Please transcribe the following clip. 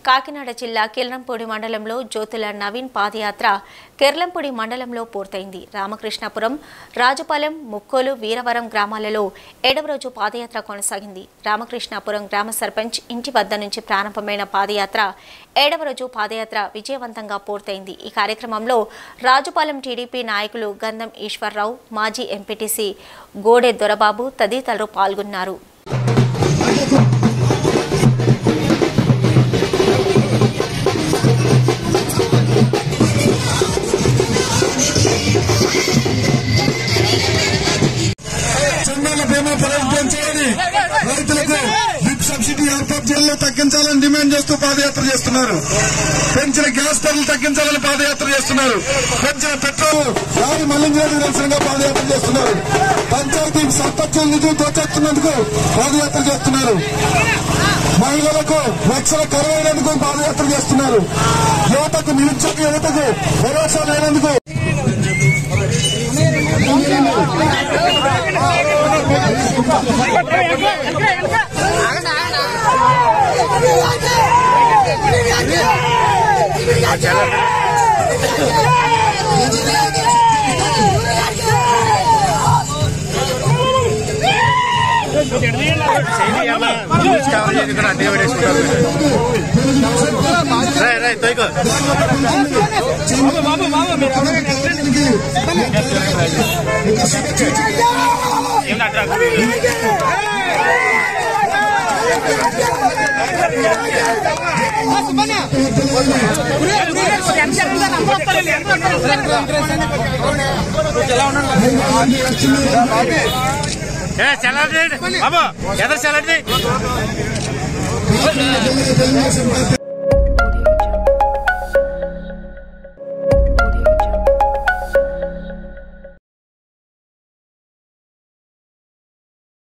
కాకినాడ జిల్లా కిరణంపూడి మండలంలో జ్యోతుల నవీన్ పాదయాత్ర కిర్లంపూడి మండలంలో పూర్తయింది రామకృష్ణాపురం రాజుపాలెం ముక్కోలు వీరవరం గ్రామాలలో ఏడవ రోజు పాదయాత్ర కొనసాగింది రామకృష్ణాపురం గ్రామ సర్పంచ్ ఇంటి వద్ద నుంచి ప్రారంభమైన పాదయాత్ర ఏడవ రోజు పాదయాత్ర విజయవంతంగా పూర్తయింది ఈ కార్యక్రమంలో రాజుపాలెం టీడీపీ నాయకులు గంధం ఈశ్వరరావు మాజీ ఎంపీటీసీ గోడె దొరబాబు తదితరులు పాల్గొన్నారు చందాల బీమా ప్రభుత్వం చేయాలి రైతులకు లిప్ సబ్సిడీ ఏర్పాటు చేయాలో తగ్గించాలని డిమాండ్ చేస్తూ పాదయాత్ర చేస్తున్నారు పెంచిన గ్యాస్ ధరలు తగ్గించాలని పాదయాత్ర చేస్తున్నారు పెంచిన పెట్రోల్ లారీ మళ్లించడానికి నిరసనగా పాదయాత్ర చేస్తున్నారు పంచాయతీ సర్పంచుల నిధులు దోచేస్తున్నందుకు పాదయాత్ర చేస్తున్నారు మహిళలకు లక్షల కరువైనందుకు పాదయాత్ర చేస్తున్నారు యువతకు నిరుద్యోగ యువతకు భరోసా లేనందుకు చల్లండి బాబు ఎదరు చల్లండి